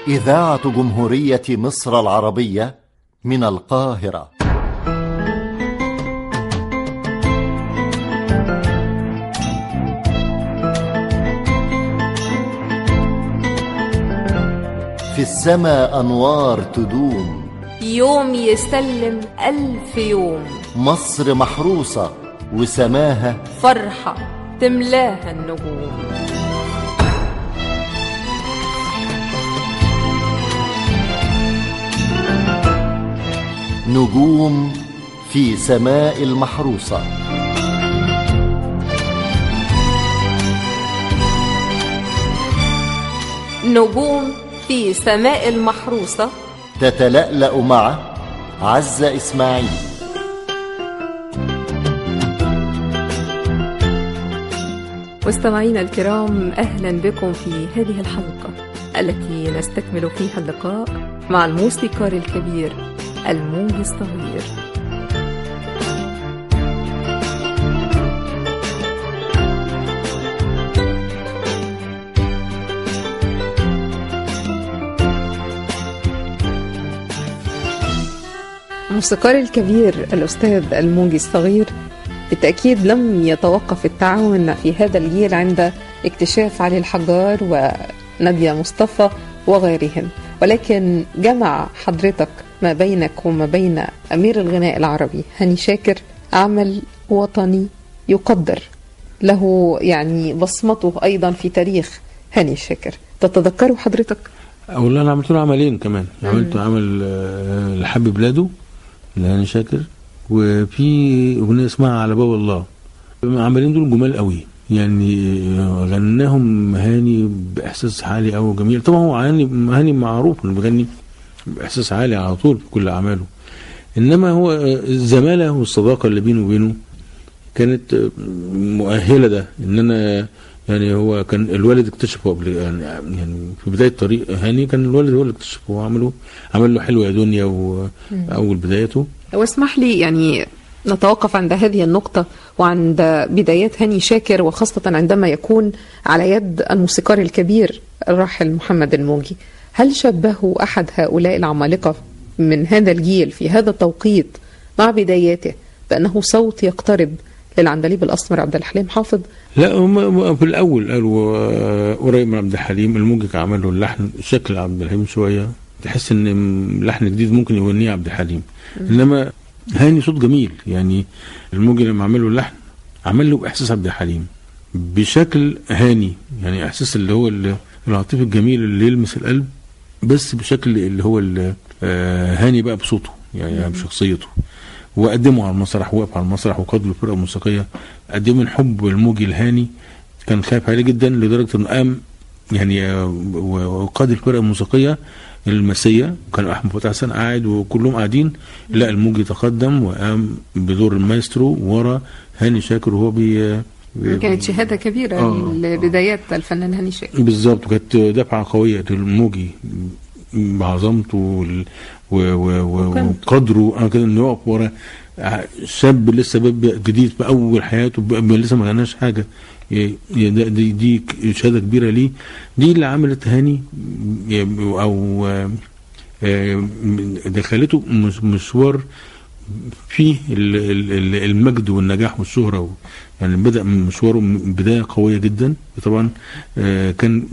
إذاعة جمهورية مصر العربية من القاهرة في السماء أنوار تدوم يوم يسلم ألف يوم مصر محروسة وسماها فرحة تملاها النجوم نجوم في سماء المحروسة نجوم في سماء المحروسة تتلألأ مع عزة إسماعيل مستمعينا الكرام أهلا بكم في هذه الحلقة التي نستكمل فيها اللقاء مع الموسيقار الكبير الموجي الصغير الموسيقار الكبير الأستاذ الموجي الصغير بالتأكيد لم يتوقف التعاون في هذا الجيل عند اكتشاف علي الحجار ونادية مصطفى وغيرهم ولكن جمع حضرتك ما بينك وما بين أمير الغناء العربي هاني شاكر عمل وطني يقدر له يعني بصمته أيضا في تاريخ هاني شاكر تتذكره حضرتك؟ اولا انا عملت له عملين كمان عملت عمل آه، لحب بلاده لهاني شاكر وفي اغنيه اسمها على باب الله العملين دول جمال قوي يعني آه، غناهم هاني باحساس عالي قوي وجميل طبعا هو هاني هاني معروف انه بيغني باحساس عالي على طول في كل اعماله انما هو آه، الزماله والصداقه اللي بينه وبينه كانت آه، مؤهله ده ان انا يعني هو كان الوالد اكتشفه قبل يعني, يعني في بدايه طريق هاني كان الوالد هو اللي اكتشفه وعمله عمل له حلوه يا دنيا واول بدايته واسمح لي يعني نتوقف عند هذه النقطة وعند بدايات هاني شاكر وخاصة عندما يكون على يد الموسيقار الكبير الراحل محمد الموجي هل شبهه أحد هؤلاء العمالقة من هذا الجيل في هذا التوقيت مع بداياته بأنه صوت يقترب للعندليب الأسمر عبد الحليم حافظ لا هم في الاول قالوا آه، قريب من عبد الحليم الموجي كان عمل له اللحن شكل عبد الحليم شويه تحس ان م- لحن جديد ممكن يغنيه عبد الحليم انما هاني صوت جميل يعني الموجي لما عمل له اللحن عمل له باحساس عبد الحليم بشكل هاني يعني احساس اللي هو ال- العاطفي الجميل اللي يلمس القلب بس بشكل اللي هو ال- آه، هاني بقى بصوته يعني بشخصيته وقدمه على المسرح وقف على المسرح وقاد له الفرقه الموسيقيه قد ايه من حب الموجي الهاني كان خايف عليه جدا لدرجه انه قام يعني آه، و- وقاد الفرقه الموسيقيه المسيه كان احمد فتحي حسن قاعد وكلهم قاعدين لا الموجي تقدم وقام بدور المايسترو ورا هاني شاكر وهو بي بي- كانت شهادة كبيرة آه. لبدايات الفنان هاني شاكر بالظبط وكانت دفعه قويه للموجي بعظمته وال- و- و- و- وكان- وقدره انا كده انه يقف ورا شاب لسه باب جديد في اول حياته ب- لسه ما غناش حاجه ي- ي- ده- دي, دي شهاده كبيره ليه دي اللي عملت هاني ي- او آه، دخلته مش- مشوار فيه ال- ال- ال- المجد والنجاح والشهرة و- يعني بدأ من مشواره من بداية قوية جدا طبعا آه، كان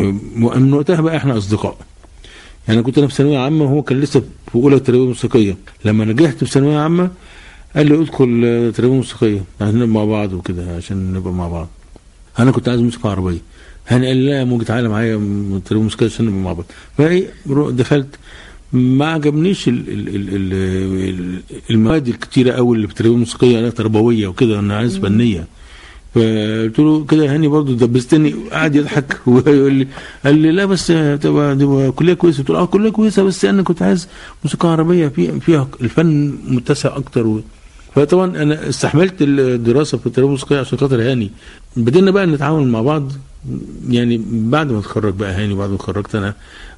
من وقتها بقى احنا أصدقاء يعني أنا كنت أنا في ثانوية عامة وهو كان لسه في أولى تربية موسيقية لما نجحت في ثانوية عامة قال لي ادخل آه، تربية موسيقية عشان نبقى مع بعض وكده عشان نبقى مع بعض أنا كنت عايز موسيقى عربية هاني قال لي لا يا موجي تعالى معايا م- تربية موسيقية عشان نبقى مع بعض فإيه رو- دخلت ما عجبنيش ال ال ال ال ال المواد الكتيرة قوي اللي في التربية الموسيقية أنا تربوية وكده أنا عايز فنية فقلت له كده يا هاني برضه دبستني قعد يضحك ويقول لي قال لي لا بس تبقى تبقى كليه كويسه قلت له اه كليه كويسه بس انا كنت عايز موسيقى عربيه في فيها الفن متسع اكتر و... فطبعا انا استحملت الدراسه في التربيه الموسيقيه عشان خاطر هاني بدينا بقى نتعاون مع بعض يعني بعد ما اتخرج بقى هاني بعد ما اتخرجت انا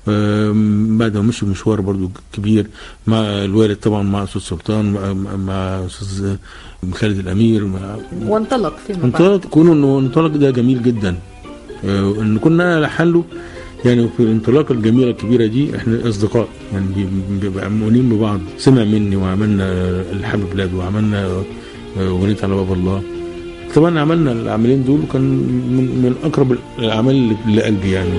آم، بعد ما مشي مشوار برضو كبير مع الوالد طبعا مع استاذ سلطان مع, مع استاذ خالد الامير مع وانطلق فيما بعد انطلق كونه انه انطلق ده جميل جدا آه، ان كنا لحن له يعني في الانطلاقه الجميله الكبيره دي احنا اصدقاء يعني بي- بيبقى مؤمنين ببعض سمع مني وعملنا الحب بلاد وعملنا آه، اغنيه على باب الله طبعا عملنا العملين دول وكان من, من اقرب الاعمال اللي- لقلبي يعني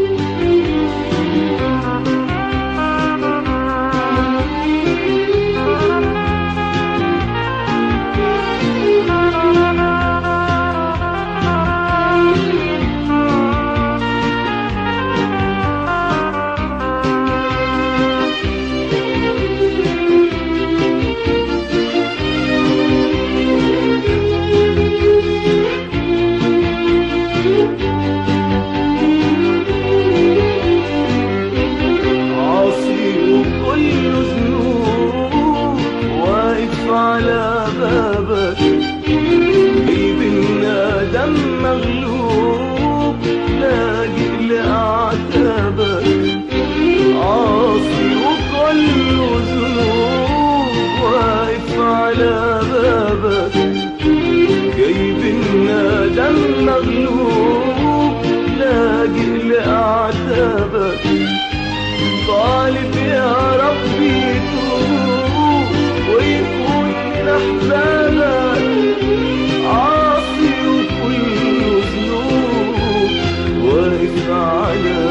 عاصي وكل ذنوب واقف على بابك قلب الندم مغلوب لاجئ لأعتابك عاصي وكل ذنوب واقف على بابك جايب الندم مغلوب لاجئ لأعتابك طالب يا ربي يتوب ويكون من احبابك عاصي وكل ذنوب واقف على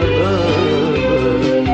بابك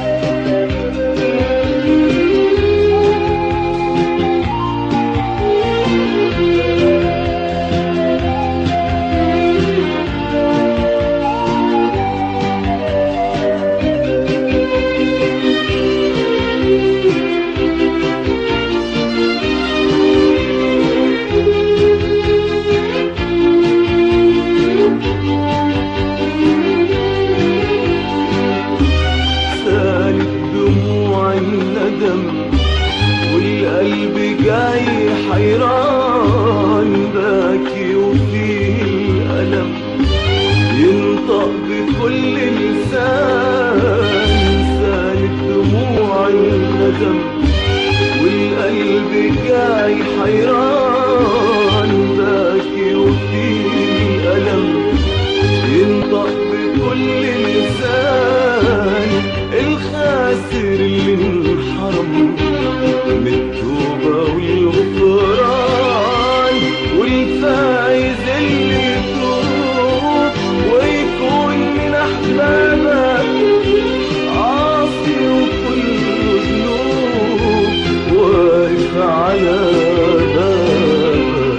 سالت دموع الندم والقلب جاي حيران باكي وفيه الألم ينطق بكل لسان سالت دموع الندم والقلب جاي حيران باكي وفيه الألم ينطق بكل لسان الخاسر اللي انحرم من التوبة والغفران والفايز اللي يتوب ويكون من أحبابك عاصي وكل ذنوب واقف على بابك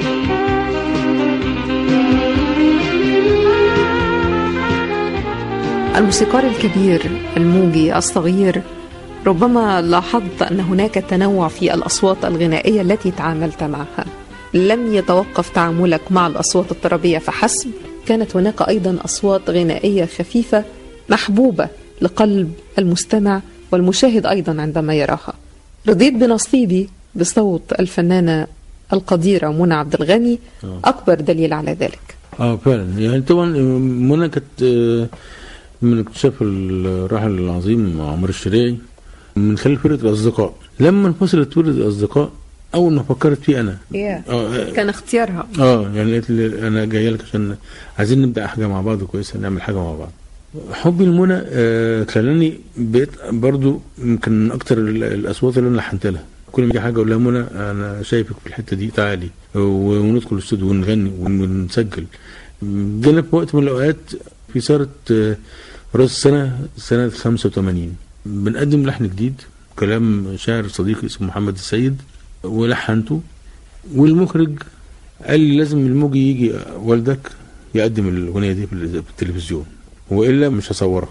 الموسيقار الكبير الموجي الصغير ربما لاحظت ان هناك تنوع في الاصوات الغنائيه التي تعاملت معها لم يتوقف تعاملك مع الاصوات الطربيه فحسب كانت هناك ايضا اصوات غنائيه خفيفه محبوبه لقلب المستمع والمشاهد ايضا عندما يراها رضيت بنصيبي بصوت الفنانه القديره منى عبد الغني اكبر دليل على ذلك اه فعلا يعني طبعا منى كانت آه، من اكتشاف الراحل العظيم عمر الشريعي من خلال فرقه الاصدقاء لما انفصلت فرقه الاصدقاء اول ما فكرت فيه انا اه كان اختيارها اه يعني قالت لي انا جايه لك عشان عايزين نبدا حاجه مع بعض كويسه نعمل حاجه مع بعض حبي لمنى آه خلاني بقيت برضو يمكن من اكتر ال- الاصوات اللي انا لحنت لها كل ما يجي حاجه اقول لها منى انا شايفك في الحته دي تعالي و- وندخل الاستوديو ونغني ون- ونسجل جينا في وقت من الاوقات في سهره آه، راس السنه سنه 85 بنقدم لحن جديد كلام شاعر صديقي اسمه محمد السيد ولحنته والمخرج قال لي لازم الموجي يجي والدك يقدم الاغنيه دي في ال- في التلفزيون والا مش هصورها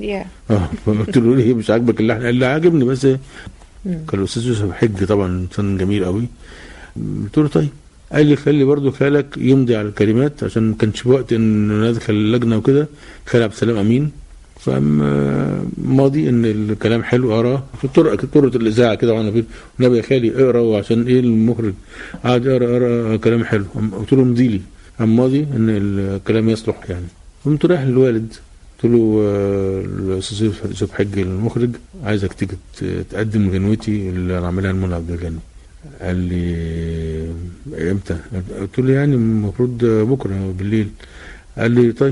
اه فقلت له ليه مش عاجبك اللحن قال لي عاجبني بس كان الاستاذ يوسف حج طبعا انسان جميل قوي قلت له طيب قال لي خلي برضو خالك يمضي على الكلمات عشان ما كانش في وقت ان ندخل اللجنه وكده خال عبد السلام امين فقام آه، ماضي ان الكلام حلو اقراه في الطرق طرقه الاذاعه كده وانا في النبي يا خالي اقرا عشان ايه المخرج قعد يقرا اقرا كلام حلو قام قلت له امضي لي قام ماضي ان الكلام يصلح يعني قمت رايح للوالد قلت له آه، الاستاذ يوسف حج المخرج عايزك تيجي ت- تقدم غنوتي اللي انا عاملها لمنى عبد الغني قال لي امتى؟ قلت له يعني المفروض بكره بالليل قال لي طيب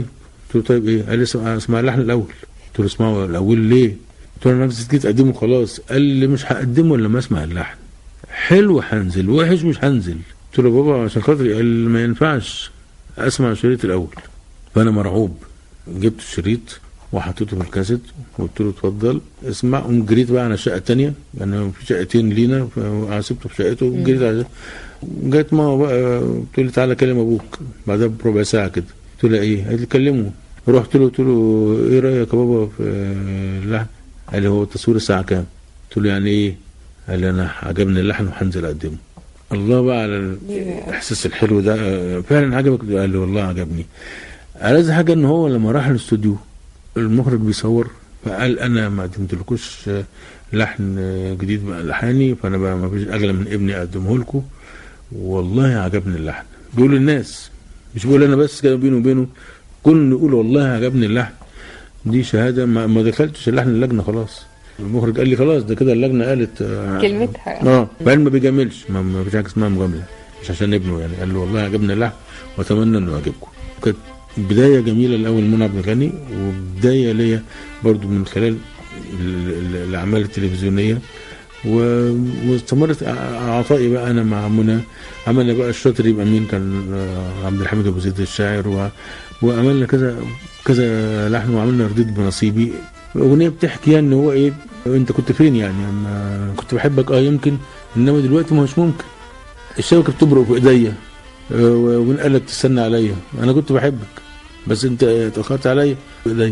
قلت له طيب ايه قال لي اسمع, اسمع اللحن الاول قلت له اسمعه الاول ليه قلت له انا نفسي جيت اقدمه خلاص قال لي مش هقدمه الا لما اسمع اللحن حلو هنزل وحش مش هنزل قلت له بابا عشان خاطري قال لي ما ينفعش اسمع الشريط الاول فانا مرعوب جبت الشريط وحطيته في الكاسيت وقلت له اتفضل اسمع قمت جريت بقى على الشقه الثانيه لان في شقتين لينا فسبته في شقته وجريت على جت ماما بقى بتقول لي تعالى كلم ابوك بعدها بربع ساعه كده قلت لها ايه؟ قالت لي كلمه رحت له قلت له ايه رايك يا بابا في اللحن؟ قال لي هو التصوير الساعه كام؟ قلت له يعني ايه؟ قال لي انا عجبني اللحن وهنزل اقدمه الله بقى على الاحساس الحلو ده فعلا عجبك قال لي والله عجبني ألذ حاجه ان هو لما راح الاستوديو المخرج بيصور فقال انا ما قدمتلكوش لحن جديد بقى لحاني فانا بقى ما فيش اغلى من ابني اقدمه لكم والله عجبني اللحن بيقول للناس مش بيقول انا بس كده بينه وبينه كل يقول والله عجبني اللحن دي شهاده ما, ما دخلتش اللحن اللجنه خلاص المخرج قال لي خلاص ده كده اللجنه قالت آه كلمتها اه بعدين ما بيجاملش ما, ما فيش حاجه اسمها مجامله مش عشان ابنه يعني قال له والله عجبني اللحن واتمنى انه يعجبكم كانت بدايه جميله الاول منى عبد الغني وبدايه ليا برضو من خلال الاعمال التلفزيونيه واستمرت عطائي بقى انا مع منى عملنا بقى الشاطر يبقى مين كان عبد الحميد ابو زيد الشاعر و... وعملنا كذا كذا لحن وعملنا رديت بنصيبي اغنيه بتحكي ان هو ايه انت كنت فين يعني اما كنت بحبك اه يمكن انما دلوقتي ما هوش ممكن الشبكه بتبرق في ايديا ومن قال لك تستنى عليا انا كنت بحبك بس انت اتاخرت عليا في ايديا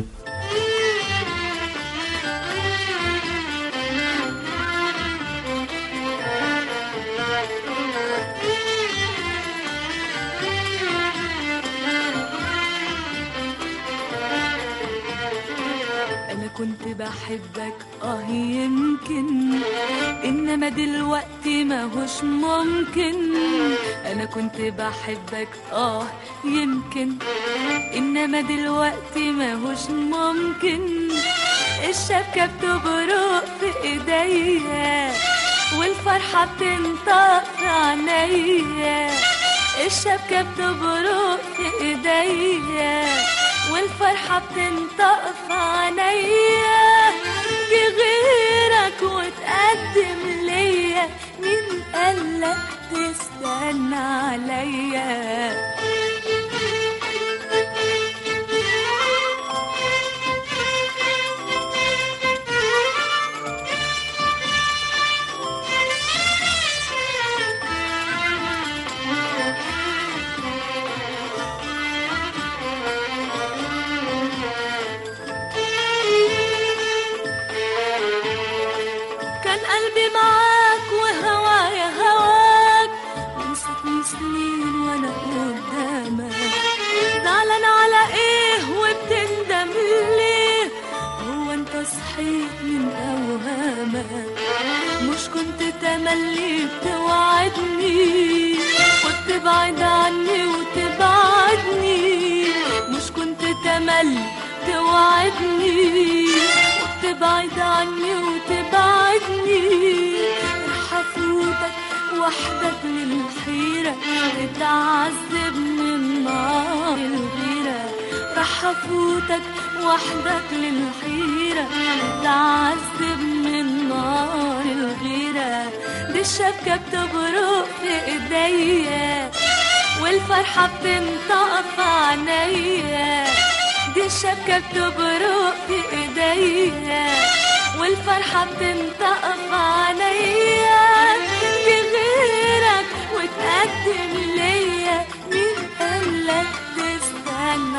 انا كنت بحبك اه يمكن انما دلوقتي ما هوش ممكن انا كنت بحبك اه يمكن انما دلوقتي ما هوش ممكن الشبكة بتبرق في ايديا والفرحة بتنطق في عينيا الشبكة بتبرق في ايديا والفرحة بتنطق في عينيا جه غيرك وتقدم ليا مين قالك تستنى عليا كان قلبي معاك وهوايا هواك ونسيتني سنين وانا قدامك زعلان على ايه وبتندم ليه هو انت صحيت من اوهامك مش كنت تملي بتوعدني وتبعد عني وتبعدني مش كنت تملي توعدني وتبعد عني وتبعدني رح افوتك وحدك للحيرة تتعذب من نار الغيرة رح افوتك وحدك للحيرة تتعذب من نار الغيرة دي الشبكة بتبرق في ايديا والفرحة بتنطق في عينيا دي الشبكة بتبرق في ايديا والفرحة بتنطق في عينيا في غيرك وتقدم ليا مين قالك تستنى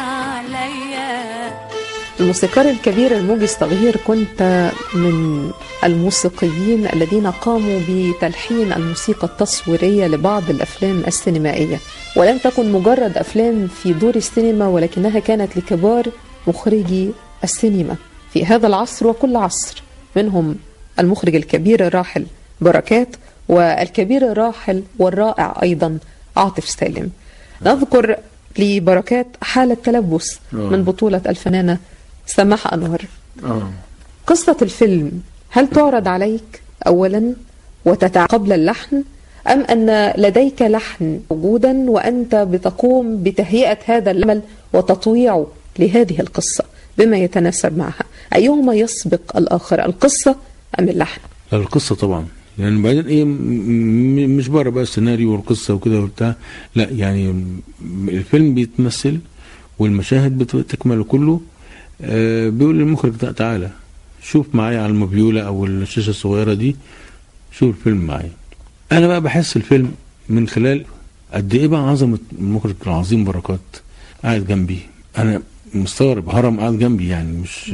عليا الموسيقار الكبير الموجي الصغير كنت من الموسيقيين الذين قاموا بتلحين الموسيقى التصويرية لبعض الأفلام السينمائية ولم تكن مجرد أفلام في دور السينما ولكنها كانت لكبار مخرجي السينما في هذا العصر وكل عصر منهم المخرج الكبير الراحل بركات والكبير الراحل والرائع أيضا عاطف سالم نذكر لبركات حالة تلبس آه. من بطولة الفنانة سماح أنور اه قصة الفيلم هل تعرض عليك أولا وتتع قبل اللحن أم أن لديك لحن موجودا وأنت بتقوم بتهيئة هذا العمل وتطويعه لهذه القصة بما يتناسب معها أيهما يسبق الآخر القصة أم اللحن لا القصه طبعا يعني بعدين ايه م- م- مش بره بقى السيناريو والقصه وكده وبتاع لا يعني م- الفيلم بيتمثل والمشاهد بتكمل كله آه بيقول للمخرج تع- تعالى شوف معايا على الموبيولا او الشاشه الصغيره دي شوف الفيلم معايا انا بقى بحس الفيلم من خلال قد ايه بقى عظمه المخرج العظيم بركات قاعد جنبي انا مستغرب هرم قاعد جنبي يعني مش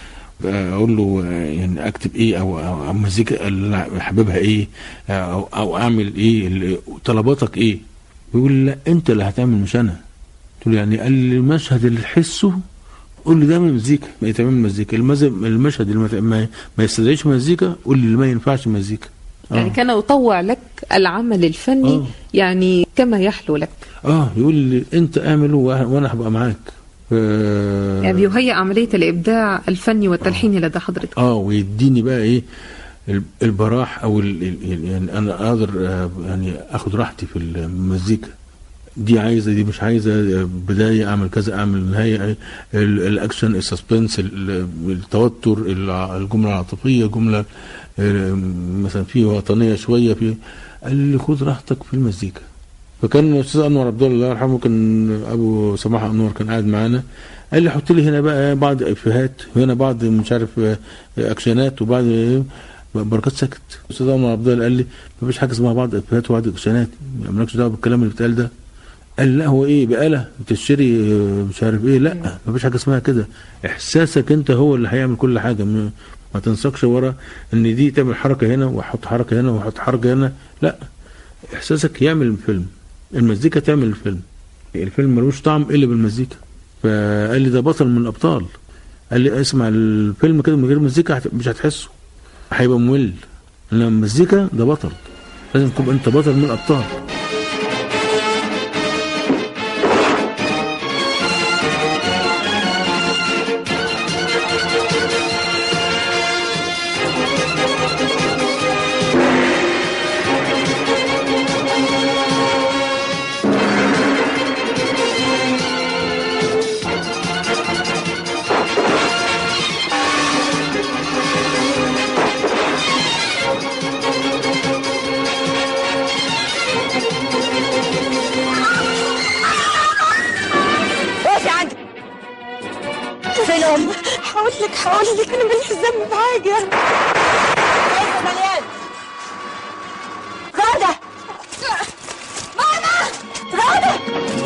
اقول له آه، يعني اكتب ايه او او, أو مزيكا اللي حاببها ايه او او اعمل ايه اللي- طلباتك ايه بيقول لي لا انت اللي هتعمل مش انا قلت له يعني قال لي المشهد اللي تحسه قول لي ده من مزيكا ما يتعمل مزيكا المز- المشهد اللي ما- ما, ما يستدعيش مزيكا قول لي اللي ما ينفعش مزيكا يعني كان يطوع لك العمل الفني آه. يعني كما يحلو لك اه يقول لي انت اعمله وأنا- وانا هبقى معاك ف... يعني بيهيئ عملية الإبداع الفني والتلحيني لدى حضرتك اه ويديني بقى ايه ال- البراح او ال ال ال- يعني انا اقدر آه، يعني اخد راحتي في المزيكا دي عايزه دي مش عايزه آه، بدايه اعمل كذا اعمل نهايه آه، ال- الاكشن السسبنس ال- التوتر الع- الجمله العاطفيه جمله آه، مثلا في وطنيه شويه في قال لي خد راحتك في المزيكا فكان الاستاذ انور عبد الله الله يرحمه كان ابو سماح انور كان قاعد معانا قال لي حط لي هنا بقى بعض افيهات وهنا بعض مش عارف آه، اكشنات وبعض آه، بركات سكت الاستاذ انور عبد الله قال لي ما فيش حاجه اسمها بعض افيهات وبعض اكشنات مالكش دعوه بالكلام اللي بيتقال ده قال لي لا هو ايه بآلة بتشتري آه، مش عارف ايه لا ما فيش حاجه اسمها كده احساسك انت هو اللي هيعمل كل حاجه م- ما تنسقش ورا ان دي تعمل حركه هنا واحط حركه هنا واحط حركه هنا لا احساسك يعمل الفيلم المزيكا تعمل الفيلم الفيلم ملوش طعم الا بالمزيكا فقال لي ده بطل من الابطال قال لي اسمع الفيلم كده من غير مزيكا هت- مش هتحسه هيبقى ممل انما المزيكا ده بطل لازم تبقى انت بطل من الابطال وقفي عندك فين ام هقول لك هقول لك انا ماليش ذنب في حاجه كيف مليان غادة ماما غادة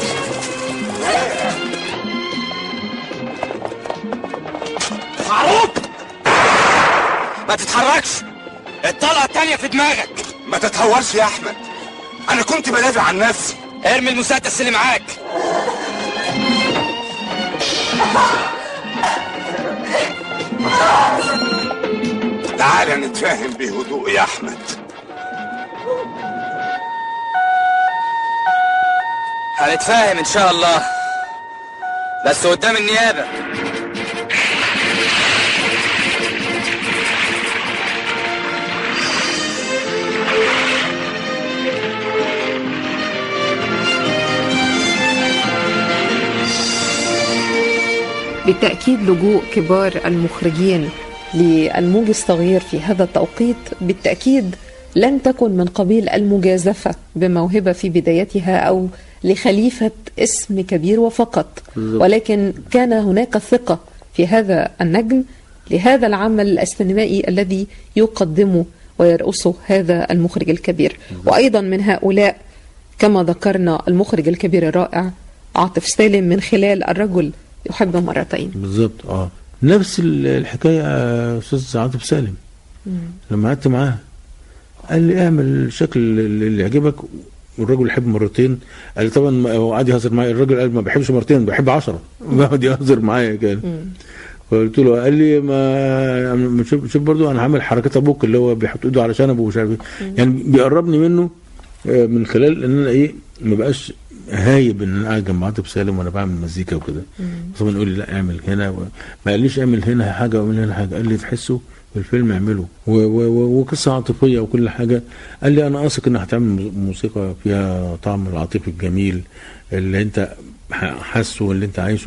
معروف ما تتحركش الطلقة التانية في دماغك ما تتهورش يا احمد انا كنت بدافع عن نفسي ارمي المسدس اللي معاك تعال نتفاهم بهدوء يا احمد هنتفاهم ان شاء الله بس قدام النيابة بالتأكيد لجوء كبار المخرجين للموج الصغير في هذا التوقيت بالتأكيد لم تكن من قبيل المجازفة بموهبة في بدايتها أو لخليفة اسم كبير وفقط بالظبط. ولكن كان هناك ثقة في هذا النجم لهذا العمل السينمائي الذي يقدمه ويرأسه هذا المخرج الكبير وأيضا من هؤلاء كما ذكرنا المخرج الكبير الرائع عاطف سالم من خلال الرجل يحب مرتين بالظبط اه نفس ال- الحكايه آه، استاذ عاطف سالم لما قعدت معاه قال لي اعمل الشكل اللي اللي يعجبك والراجل يحب مرتين قال لي طبعا ما- هو قعد يهزر معايا الراجل قال ما بحبش مرتين بحب عشرة بيقعد يهزر معايا كان فقلت له قال لي ما ما شوف شوف برضو انا عامل حركات ابوك اللي هو بيحط ايده على شنبه ومش عارف ايه يعني بيقربني منه آه، من خلال ان انا ايه ما بقاش هايب ان انا قاعد جنب عاطف سالم وانا بعمل مزيكا وكده طبعا يقول لي لا اعمل هنا و... ما قاليش اعمل هنا حاجه واعمل هنا حاجه قال لي تحسه في الفيلم اعمله و... و... و... وقصه عاطفيه وكل حاجه قال لي انا واثق انك هتعمل مو- موسيقى فيها طعم العاطفي الجميل اللي انت ح- حاسه واللي انت عايشه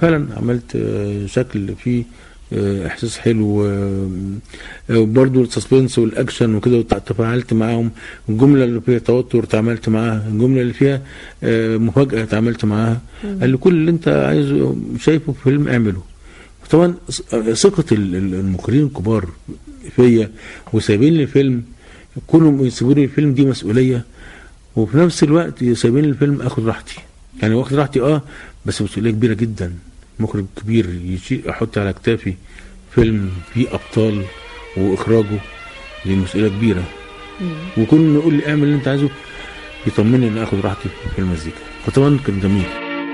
فعلا عملت آه، شكل فيه آه، احساس حلو آه، آه، برضو السسبنس والاكشن وكده وت- تفاعلت معاهم الجمله اللي فيها توتر تعاملت معاها الجمله اللي فيها آه، مفاجاه تعاملت معاها قال لي كل اللي انت عايزه شايفه في فيلم اعمله طبعا ث- ثقه ال- ال- المخرجين الكبار فيا وسايبين لي الفيلم كلهم يسيبوا لي الفيلم دي مسؤوليه وفي نفس الوقت سايبين لي الفيلم اخد راحتي يعني واخد راحتي اه بس مسؤوليه كبيره جدا مخرج كبير يشيل احط على كتافي فيلم فيه ابطال واخراجه دي مسؤوليه كبيره وكل ما يقول لي اعمل اللي انت عايزه يطمني ان اخد راحتي في المزيكا فطبعا كان جميل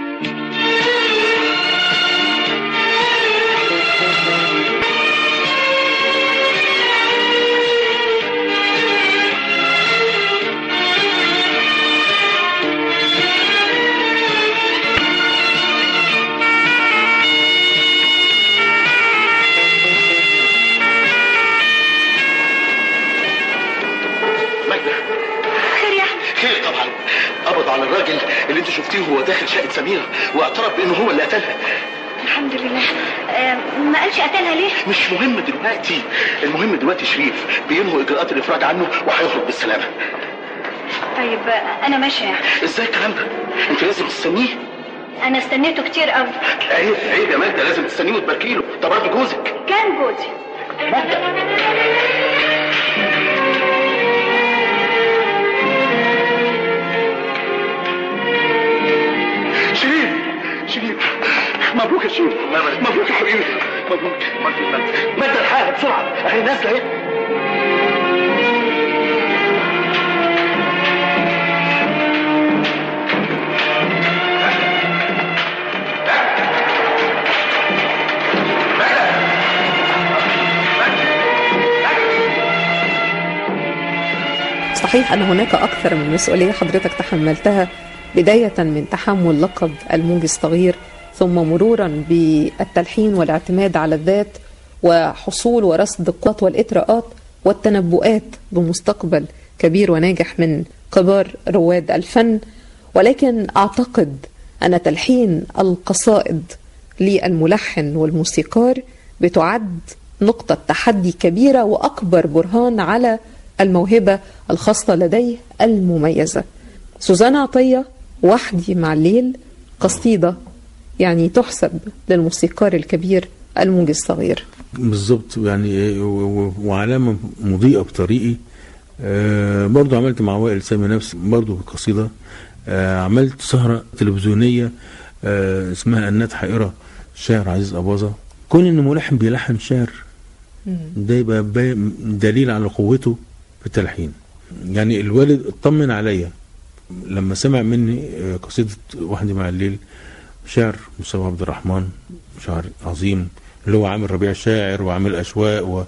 ماجدة خير يا احمد خير طبعا قبض على الراجل اللي انت شفتيه وهو داخل شقة سميرة واعترف بانه هو اللي قتلها الحمد لله آه، ما قالش قتلها ليه مش مهم دلوقتي المهم دلوقتي شريف بينهوا اجراءات الافراج عنه وهيخرج بالسلامة طيب آه، انا ماشيه يا احمد ازاي الكلام ده انت لازم تستنيه انا استنيته كتير قوي عيب عيب يا ماجدة لازم تستنيه وتباركي له ده برضه جوزك كان جوزي شريف شريف مبروك يا شريف مبروك يا حبيبي مبروك مادة الحالة بسرعة اهي نازلة اهي صحيح أن هناك أكثر من مسؤولية حضرتك تحملتها بداية من تحمل لقب الموج الصغير ثم مرورا بالتلحين والاعتماد على الذات وحصول ورصد القوات والإطراءات والتنبؤات بمستقبل كبير وناجح من كبار رواد الفن ولكن أعتقد أن تلحين القصائد للملحن والموسيقار بتعد نقطة تحدي كبيرة وأكبر برهان على الموهبة الخاصة لديه المميزة سوزان عطية وحدي مع الليل قصيدة يعني تحسب للموسيقار الكبير الموجي الصغير بالظبط يعني و- و- وعلامة مضيئة في طريقي آه برضو عملت مع وائل سامي نفس برضو قصيدة آه عملت سهرة تلفزيونية آه اسمها النات حائرة شاعر عزيز أباظة كون إن ملحن بيلحن شعر ده يبقى باي- دليل على قوته في التلحين يعني الوالد اطمن عليا لما سمع مني آه، قصيدة وحدي مع الليل شعر مصطفى عبد الرحمن شعر عظيم اللي هو عامل ربيع شاعر وعامل أشواق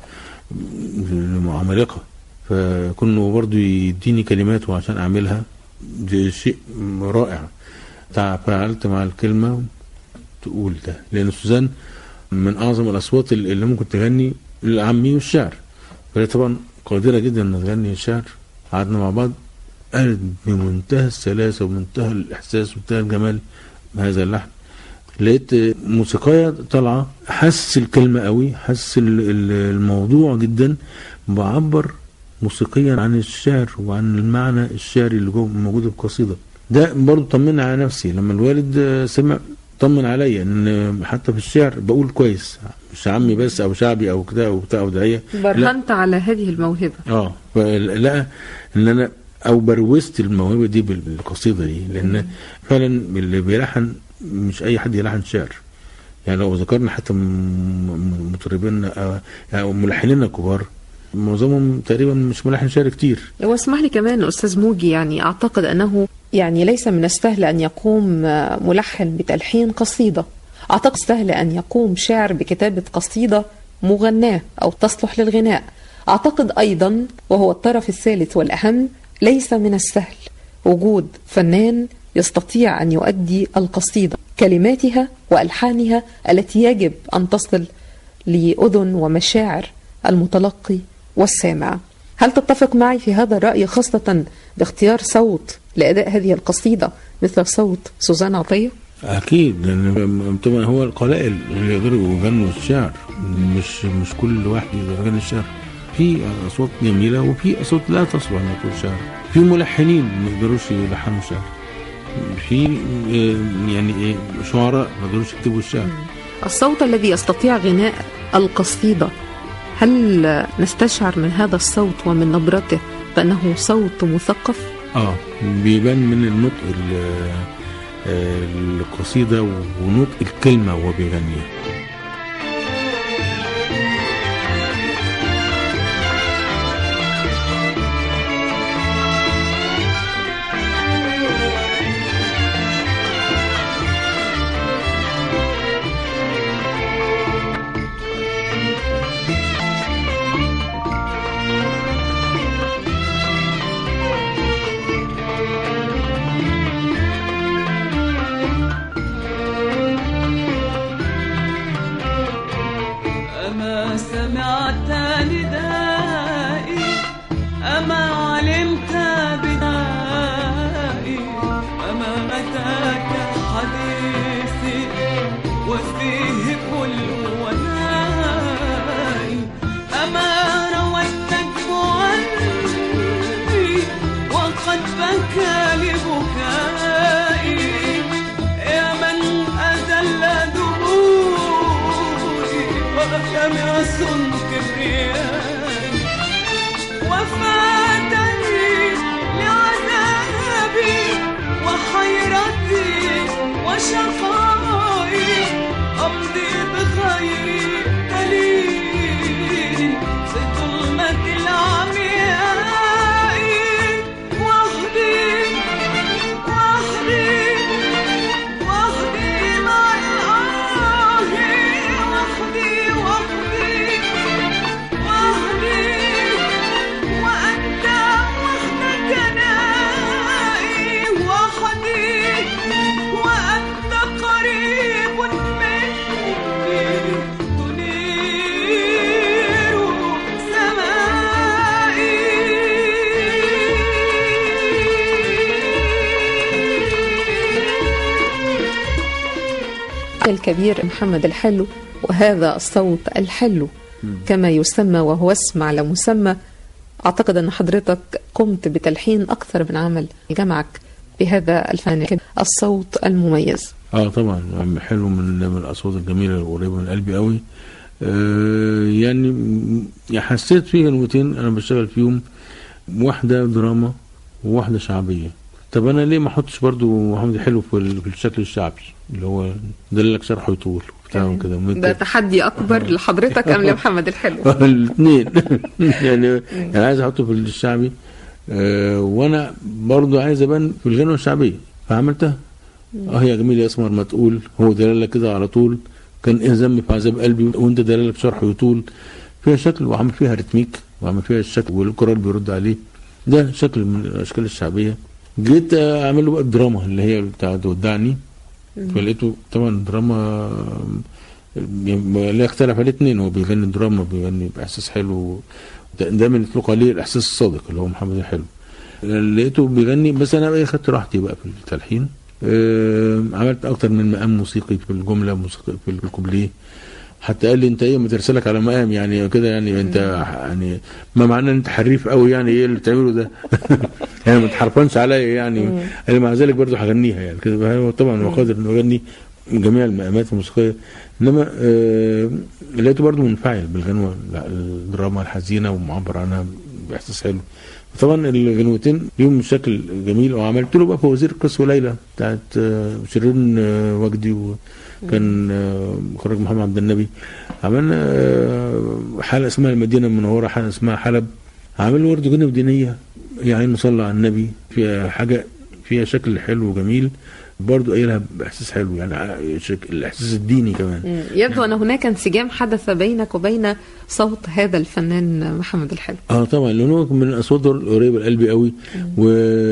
وعمالقة فكونه برضو يديني كلماته عشان أعملها ده شيء رائع تفاعلت مع الكلمة تقول ده لأن سوزان من أعظم الأصوات اللي اللي ممكن تغني العامي والشعر فهي طبعا قادرة جدا إنها تغني الشعر قعدنا مع بعض قالت بمنتهى السلاسة ومنتهى الإحساس ومنتهى الجمال هذا اللحن لقيت موسيقية طالعة حس الكلمة قوي حس ال- ال- الموضوع جدا بعبر موسيقيا عن الشعر وعن المعنى الشعري اللي جوه موجود في القصيدة ده برضه طمنا على نفسي لما الوالد آه، سمع طمن عليا ان حتى في الشعر بقول كويس مش عمي بس او شعبي او كده او بتاع او دعيه لا برهنت على هذه الموهبة اه فلقى ان انا او بروزت الموهبه دي بال- بالقصيده دي لان فعلا اللي بيلحن مش اي حد يلحن شعر يعني لو ذكرنا حتى م- م- مطربين آه، او ملحنين كبار معظمهم تقريبا مش ملحن شعر كتير واسمح لي كمان أستاذ موجي يعني أعتقد أنه يعني ليس من السهل أن يقوم آه، ملحن بتلحين قصيدة أعتقد سهل أن يقوم شاعر بكتابة قصيدة مغناة أو تصلح للغناء أعتقد أيضا وهو الطرف الثالث والأهم ليس من السهل وجود فنان يستطيع أن يؤدي القصيدة كلماتها وألحانها التي يجب أن تصل لأذن ومشاعر المتلقي والسامع هل تتفق معي في هذا الرأي خاصة باختيار صوت لأداء هذه القصيدة مثل صوت سوزان عطية؟ اكيد لان طبعا هو القلائل اللي يقدروا يغنوا الشعر مش مش كل واحد يقدر يغني الشعر في اصوات جميله وفي اصوات لا تصلح انها تقول شعر في ملحنين ما يقدروش يلحنوا شعر في آه، يعني ايه شعراء ما يقدروش يكتبوا الشعر الصوت الذي يستطيع غناء القصيدة هل نستشعر من هذا الصوت ومن نبرته بأنه صوت مثقف؟ اه بيبان من النطق ال- آه، القصيده ونطق الكلمه وهو بيغنيها أما سمعت ندائي أما علمت بدائي أما أتاك حديثي وفيه كل ونائي أما رويت النجم عني وقد بكى لبكائي يا من أذل دموعي وكم يصن كبريائي وفاتني لعذابي وحيرتي وشقائي أمضي بخير دليل في ظلمة العمياء وحدي وحدي وحدي مع الآه وحدي وحدي وحدي وأنت وحدك نائي وحدي وأنت قريب مني تنير سمائي الكبير محمد الحلو وهذا الصوت الحلو كما يسمى وهو اسم على مسمى أعتقد أن حضرتك قمت بتلحين أكثر من عمل جمعك بهذا الفن الصوت المميز اه طبعا حلو من من الاصوات الجميله القريبه من قلبي قوي آه يعني م- يعني حسيت في غنوتين انا بشتغل فيهم واحده دراما وواحده شعبيه طب انا ليه ما احطش برضو محمد حلو في ال- في الشكل الشعبي اللي هو دللك شرحه يطول بتاع كده ده تحدي أكبر لحضرتك أم لمحمد الحلو الاثنين يعني انا عايز احطه في الشعبي آه وانا برضو عايز ابان في الغنوه الشعبيه فعملتها اه يا جميل يا اسمر ما تقول هو دلالك كده على طول كان ايه ذنبي في عذاب قلبي وانت دلالك شرح يطول فيها شكل وعمل فيها رتميك وعمل فيها الشكل والكورال بيرد عليه ده شكل من الاشكال الشعبيه جيت اعمل له بقى الدراما اللي هي بتاعت ودعني فلقيته طبعا دراما يعني لا يختلف عليه اتنين هو بيغني دراما بيغني باحساس حلو دا- دايما يطلق عليه الاحساس الصادق اللي هو محمد الحلو لقيته بيغني بس انا بقى خدت راحتي بقى في التلحين آه، عملت اكتر من مقام موسيقي في الجمله موسيقى في الكوبليه حتى قال لي انت ايه ما ترسلك على مقام يعني كده يعني انت يعني ما معناه ان انت حريف قوي يعني ايه اللي بتعمله ده يعني ما تحرفنش عليا يعني قال لي مع ذلك برضه هغنيها يعني كده هو طبعا هو قادر انه يغني جميع المقامات الموسيقيه انما آه لقيته برضه منفعل بالغنوه الدراما الحزينه ومعبر عنها باحساس حلو طبعا الغنوتين ليهم شكل جميل وعملت له بقى فوازير قصه ليلى بتاعت آه، شيرين آه، وجدي وكان آه، مخرج محمد عبد النبي عملنا آه، حلقه اسمها المدينه المنوره حلقه اسمها حلب عامل ورد جنب دينيه يعني نصلي على النبي فيها حاجه فيها شكل حلو وجميل برضه قايلها باحساس حلو يعني ع- شك- الاحساس الديني كمان مم. يبدو أن هناك انسجام حدث بينك وبين صوت هذا الفنان محمد الحلو اه طبعا لانه هو من الاصوات القريبه لقلبي قوي و...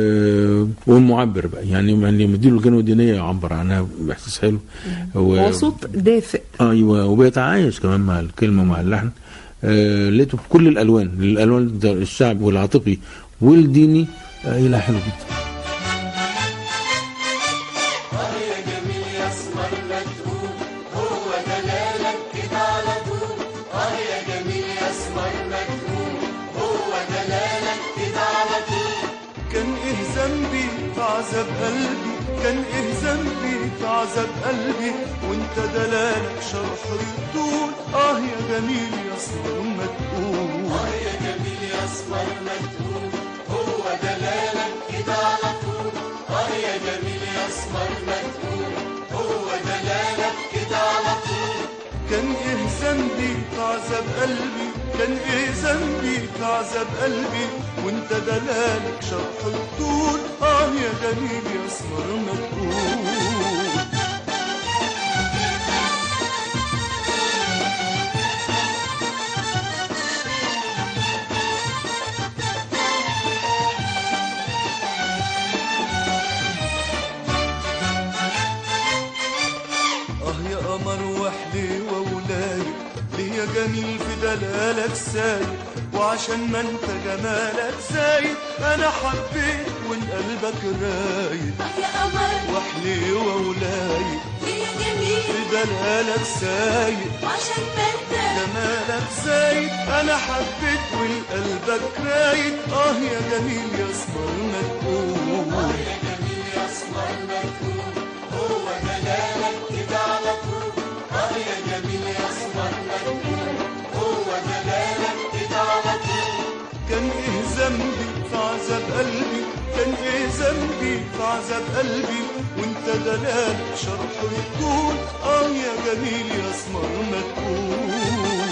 والمعبر بقى يعني يعني مديله الجنوة الدينيه يعبر عنها باحساس حلو و... هو صوت دافئ ايوه وبيتعايش كمان مع الكلمه ومع اللحن آه لقيته في كل الالوان الالوان ده الشعبي والعاطفي والديني آه يلا حلو جدا ذنبي في عذاب قلبي كان ايه ذنبي في عذاب قلبي وانت دلالك شرح يطول اه يا جميل يا اسمر ما تقول اه يا جميل يا اسمر ما تقول هو دلالك كده على طول اه يا جميل يا اسمر ما تقول هو دلالك كده على طول كان ايه ذنبي في عذاب قلبي كان ايه ذنبي في عذاب قلبي وانت دلالك شرح الطول اه يا جميل يا اسمر ما تقول اه يا قمر وحلي وولاي ليه يا جميل في دلالك سايق وعشان ما انت جمالك زايد انا حبيت وان قلبك رايق يا قمر وحلي وولاي ليه يا جميل في دلالك سايق وعشان ما انت جمالك زايد انا حبيت وان قلبك رايق اه يا جميل يا اسمر ما تقول اه يا جميل يا اسمر ما تقول هو دلالك كده على طول اه يا جميل يا اسمر ما تقول هو دلالك كده على طول كان ايه ذنبي في عذاب قلبي كان ايه ذنبي في عذاب قلبي وانت دلالك شرحه يطول اه يا جميل يا اسمر ما تقول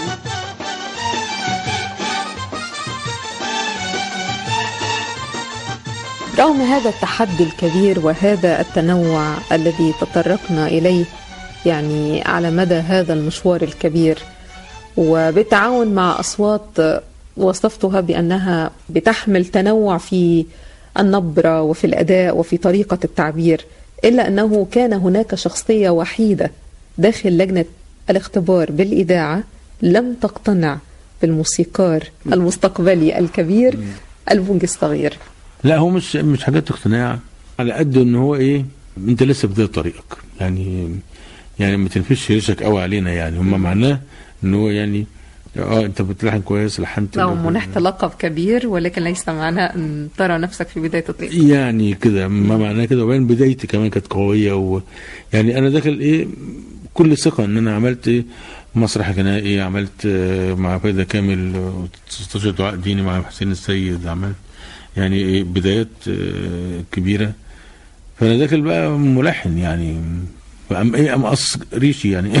رغم هذا التحدي الكبير وهذا التنوع الذي تطرقنا اليه يعني على مدى هذا المشوار الكبير وبالتعاون مع اصوات وصفتها بانها بتحمل تنوع في النبره وفي الاداء وفي طريقه التعبير الا انه كان هناك شخصيه وحيده داخل لجنه الاختبار بالاذاعه لم تقتنع بالموسيقار المستقبلي الكبير البونج الصغير لا هو مش مش حاجات اقتناع على قد ان هو ايه انت لسه بدايه طريقك يعني يعني ما تنفش ريشك قوي علينا يعني هم معناه ان هو يعني اه انت بتلحن كويس لحنت أو منحت لقب كبير ولكن ليس معناه أن ترى نفسك في بداية الطريق يعني كده ما معناه كده وبعدين بدايتي كمان كانت قويه و يعني انا داخل ايه كل ثقه ان انا عملت إيه مسرح غنائي عملت آه، مع فايده كامل آه، 16 دعاء ديني مع حسين السيد عملت يعني إيه بدايات آه، كبيره فانا داخل بقى ملحن يعني فأم ايه ام قص ريشي يعني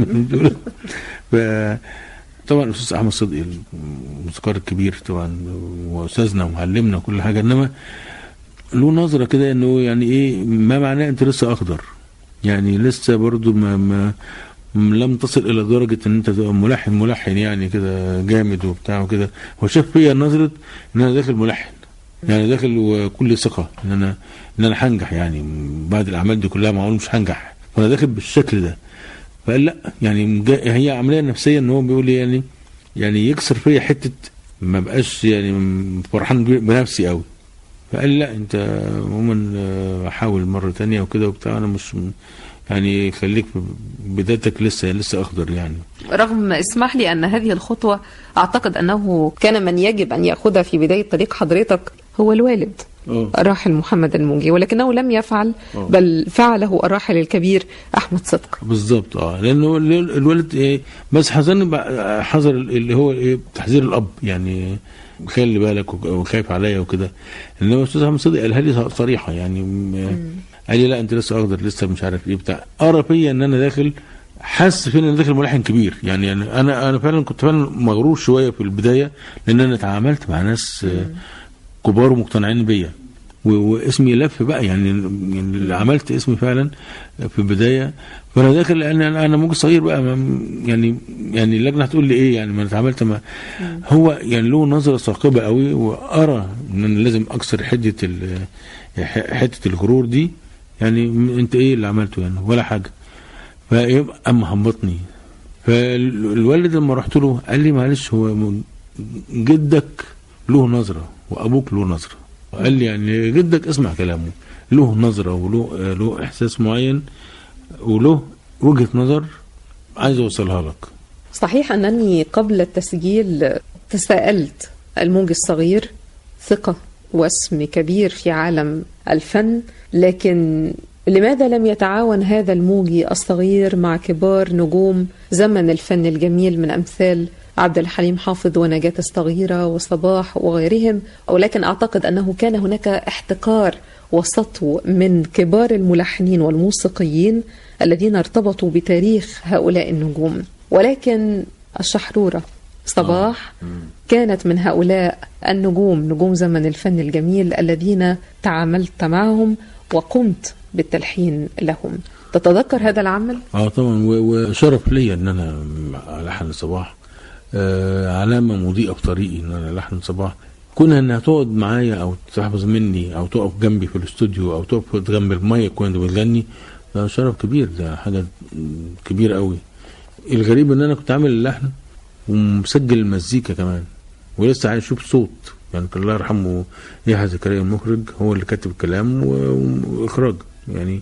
ف طبعا الاستاذ احمد صدقي الموسيقار الكبير طبعا واستاذنا ومعلمنا وكل حاجه انما له نظره كده انه يعني ايه ما معناه انت لسه اخضر يعني لسه برضو ما, ما م- لم تصل الى درجه ان انت تبقى ملحن ملحن يعني كده جامد وبتاع وكده هو شاف فيا نظره ان انا داخل ملحن يعني داخل وكل ثقه ان انا ان انا هنجح يعني بعد الاعمال دي كلها معقول مش هنجح فانا داخل بالشكل ده فقال لا يعني جا- هي عمليه نفسيه ان هو بيقول لي يعني يعني يكسر فيا حته ما بقاش يعني فرحان ب- بنفسي قوي فقال لي لا انت عموما آه، حاول مره تانية وكده وبتاع انا مش يعني خليك في بدايتك لسه لسه اخضر يعني رغم اسمح لي أن هذه الخطوة أعتقد أنه كان من يجب أن يأخذها في بداية طريق حضرتك هو الوالد اه الراحل محمد الموجي ولكنه لم يفعل آه. بل فعله الراحل الكبير أحمد صدق بالظبط اه لانه ال- الولد ايه بس حذرني بقى- حذر اللي هو ايه تحذير الاب يعني خلي بالك وك- وخايف عليا وكده انما الاستاذ احمد صدقي قالها لي صريحه يعني م- قال لي لا انت لسه اخضر لسه مش عارف ايه بتاع قرا فيا ان انا داخل حاسس فين ان أنا داخل ملحن كبير يعني يعني انا انا فعلا كنت فعلا مغرور شويه في البدايه لان انا اتعاملت مع ناس آه، كبار ومقتنعين بيا و- واسمي لف بقى يعني يعني اللي عملت اسمي فعلا في البدايه فانا داخل انا انا أنا موجود صغير بقى ما- يعني يعني اللجنه هتقول لي ايه يعني ما انا اتعاملت مع هو يعني له نظره ثاقبه قوي وارى ان انا لازم اكسر حده ال- ح- حته الغرور دي يعني م- انت ايه اللي عملته يعني ولا حاجه فيبقى اما هبطني فالوالد لما رحت له قال لي معلش هو م- جدك له نظره وابوك له نظره قال لي يعني جدك اسمع كلامه له نظره وله آه، له احساس معين وله وجهه نظر عايز اوصلها لك صحيح أنني قبل التسجيل تساءلت الموج الصغير ثقة واسم كبير في عالم الفن لكن لماذا لم يتعاون هذا الموجي الصغير مع كبار نجوم زمن الفن الجميل من أمثال عبد الحليم حافظ ونجاة الصغيرة وصباح وغيرهم ولكن أعتقد أنه كان هناك احتكار وسطو من كبار الملحنين والموسيقيين الذين ارتبطوا بتاريخ هؤلاء النجوم ولكن الشحرورة صباح كانت من هؤلاء النجوم نجوم زمن الفن الجميل الذين تعاملت معهم وقمت بالتلحين لهم تتذكر هذا العمل؟ اه طبعا و- وشرف ليا ان انا الحن صباح آه علامه مضيئه في طريقي ان انا الحن صباح كونها انها تقعد معايا او تحفظ مني او تقف جنبي في الاستوديو او تقف جنب المايك وانت بتغني ده شرف كبير ده حاجه كبيره قوي الغريب ان انا كنت عامل اللحن ومسجل المزيكا كمان ولسه عايز اشوف صوت يعني كان الله يرحمه يحيى زكريا المخرج هو اللي كاتب الكلام و- واخراج يعني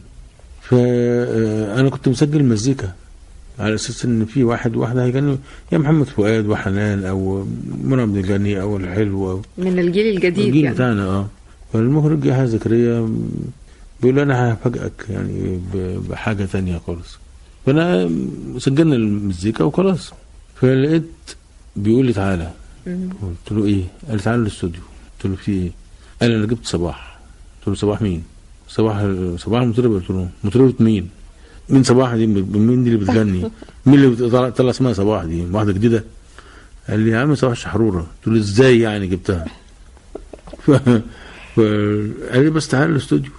فانا كنت مسجل مزيكا على اساس ان في واحد وواحده هيغني يا محمد فؤاد وحنان او منى عبد الغني او الحلو او من الجيل الجديد الجيل يعني بتاعنا اه فالمخرج يحيى زكريا بيقول لي انا هفاجئك يعني ب- بحاجه تانية خالص فانا سجلنا المزيكا وخلاص فلقيت بيقول لي تعالى قلت له ايه؟ قال لي تعالى الاستوديو قلت له في ايه؟ قال لي انا جبت صباح قلت له صباح مين؟ صباح صباح المطربه قلت له مطربه مين؟ مين صباح دي؟ مين دي اللي بتغني؟ مين اللي بتطلع طلع اسمها صباح دي؟ واحده جديده؟ قال لي يا عم صباح شحروره قلت له ازاي يعني جبتها؟ ف... ف... قال لي بس تعالى الاستوديو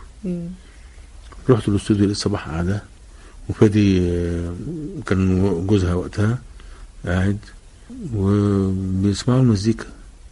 رحت الاستوديو لقيت صباح قاعده وفادي آه، كان جوزها وقتها قاعد وبيسمعوا المزيكا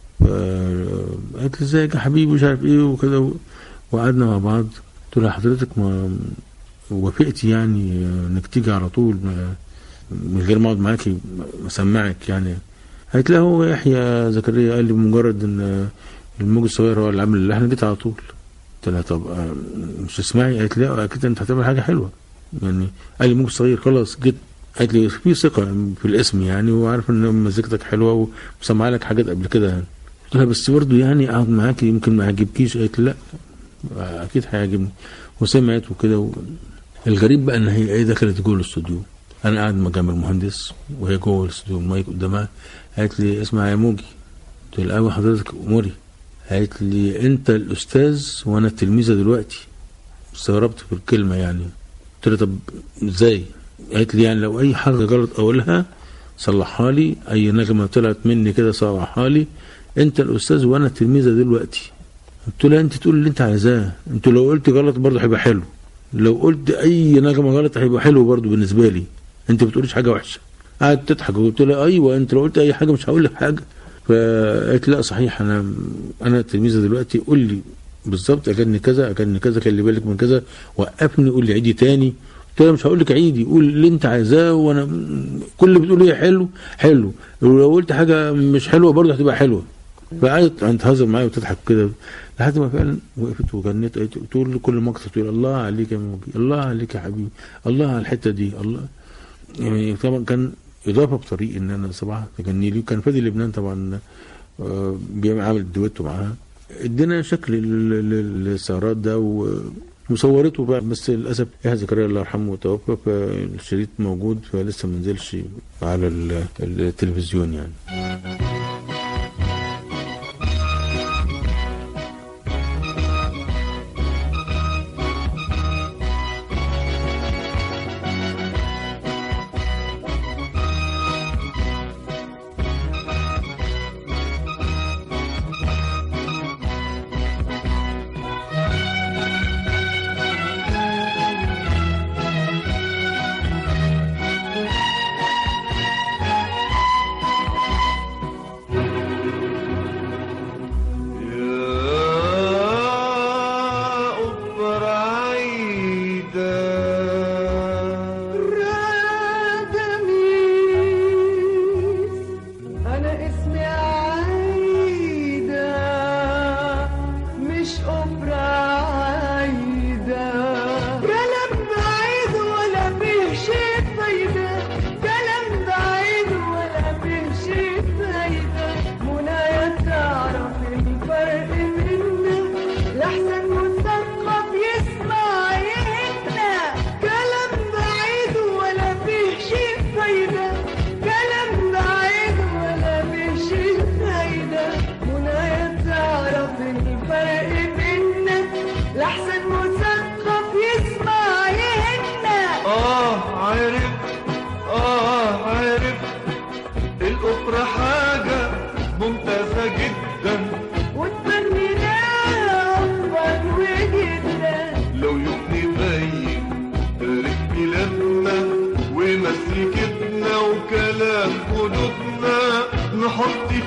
فقالت لي ازيك يا حبيبي مش عارف ايه وكده و- وقعدنا مع بعض قلت لها حضرتك ما وافقتي يعني انك تيجي على طول ما- من غير ما اقعد معاكي اسمعك يعني قالت لها هو يحيى زكريا قال لي بمجرد ان الموج الصغير هو اللي عامل اللحن جيت على طول قلت لها طب آه، مش تسمعي قالت لي لا اكيد انت هتعمل حاجه حلوه يعني قال لي الموج الصغير خلاص جيت قالت لي في ثقه في الاسم يعني وعارف ان مزيكتك حلوه ومسمع لك حاجات قبل كده يعني قلت لها بس برضه يعني اقعد معاكي يمكن ما يعجبكيش قالت لي لا اكيد هيعجبني وسمعت وكده و... الغريب بقى ان هي ايه دخلت جوه الاستوديو انا قاعد جنب المهندس وهي جوه الاستوديو المايك قدامها قالت لي اسمع يا موجي قلت لها ايوه حضرتك اموري قالت لي انت الاستاذ وانا التلميذه دلوقتي استغربت في الكلمه يعني قلت لها طب ازاي قالت لي يعني لو اي حاجه غلط اقولها صلحها لي اي نغمه طلعت مني كده صلحها لي انت الاستاذ وانا التلميذه دلوقتي قلت لها انت تقول اللي انت عايزاه انت لو قلت غلط برضه هيبقى حلو لو قلت اي نغمه غلط هيبقى حلو برضه بالنسبه لي انت بتقوليش حاجه وحشه قعدت تضحك وقلت لها ايوه انت لو قلت اي حاجه مش هقول لك حاجه فقالت لا صحيح انا انا تلميذه دلوقتي قول لي بالظبط اغني كذا اغني كذا خلي بالك من كذا وقفني قول لي عيدي تاني قلت لها مش هقول لك عيدي قول اللي انت عايزاه وانا كل اللي بتقوليه حلو حلو ولو قلت حاجه مش حلوه برضه هتبقى حلوه فقعدت تهزر معايا وتضحك كده لحد ما فعلا وقفت وغنيت قالت- تقول كل مقطع تقول الله عليك يا موجي الله عليك يا حبيبي الله على الحته دي الله يعني طبعا كان اضافه بطريق ان انا صباح تغني لي وكان فادي لبنان طبعا آه، بيعمل عامل دويتو معاها ادينا شكل لل- لل- للسهرات ده و- وصورته بقى بس للاسف يحيى زكريا الله يرحمه توفى فالشريط موجود فلسه ما نزلش على ال- التلفزيون يعني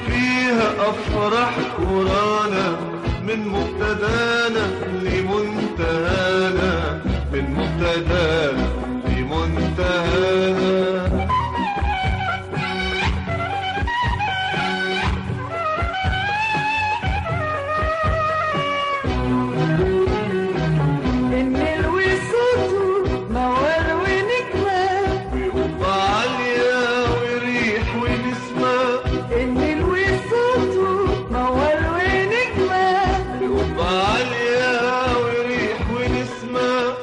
فيها أفرح ورانا من مبتدانا لمنتهانا من مبتدانا لمنتهانا النيل وصوته موال ونجمة وقبة عالية وريح ونسمة النيل وصوته موال ونجمة وقبة عالية وريح ونسمة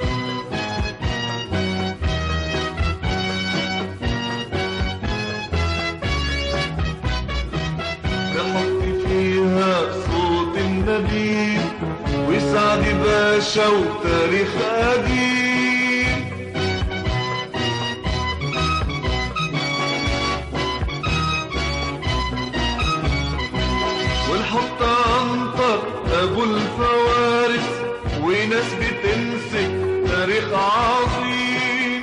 نحط فيها صوت النبي وسعد باشا وتاريخ قديم ونحط عنتر ابو الفوارس وناس بتمسك تاريخ عظيم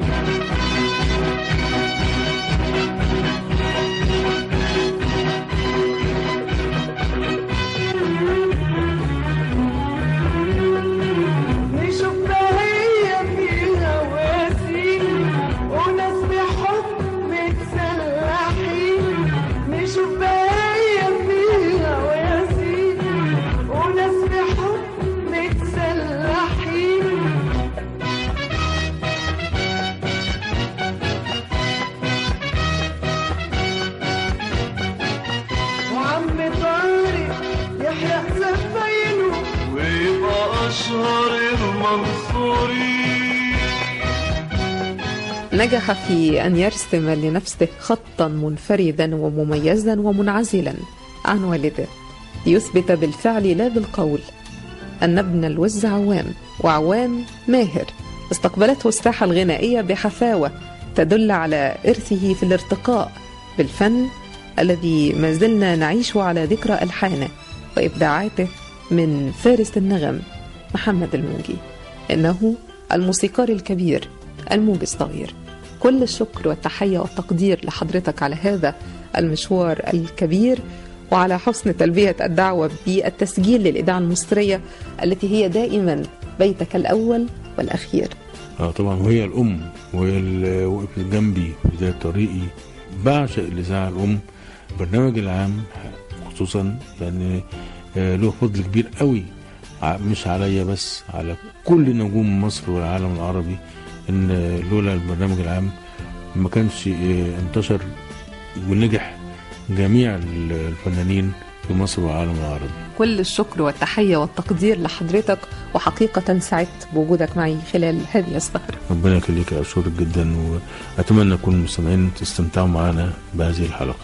نشوف بهية فيها واسين وناس بحب متسلحين نشوف بهية فيها واسين وناس بحب متسلحين وعم طارق يحرق سفينه ويبقى اشهر المنصورين نجح في أن يرسم لنفسه خطا منفردا ومميزا ومنعزلا عن والده ليثبت بالفعل لا بالقول أن ابن الوز عوام وعوام ماهر استقبلته الساحة الغنائية بحفاوة تدل على إرثه في الارتقاء بالفن الذي ما زلنا نعيش على ذكرى ألحانه وإبداعاته من فارس النغم محمد الموجي إنه الموسيقار الكبير الموجي الصغير كل الشكر والتحية والتقدير لحضرتك على هذا المشوار الكبير وعلى حسن تلبية الدعوة بالتسجيل للإذاعة المصرية التي هي دائما بيتك الأول والأخير اه طبعا وهي الام وهي اللي وقفت جنبي في بدايه طريقي بعشق الاذاعه الام البرنامج العام خصوصا لان آه، له فضل كبير قوي ع- مش عليا بس على كل نجوم مصر والعالم العربي ان آه، لولا البرنامج العام ما كانش آه، انتشر ونجح جميع ال- الفنانين في مصر والعالم العربي كل الشكر والتحية والتقدير لحضرتك وحقيقة سعدت بوجودك معي خلال هذه السهرة ربنا يخليك اشكرك جدا واتمنى يكون المستمعين تستمتعوا معنا بهذه الحلقه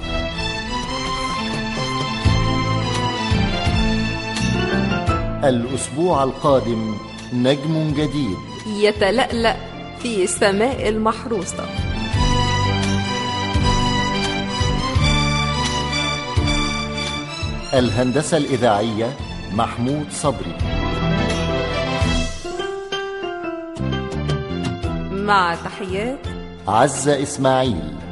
الأسبوع القادم نجم جديد يتلألأ في سماء المحروسة الهندسة الإذاعية محمود صبري مع تحيات عزة إسماعيل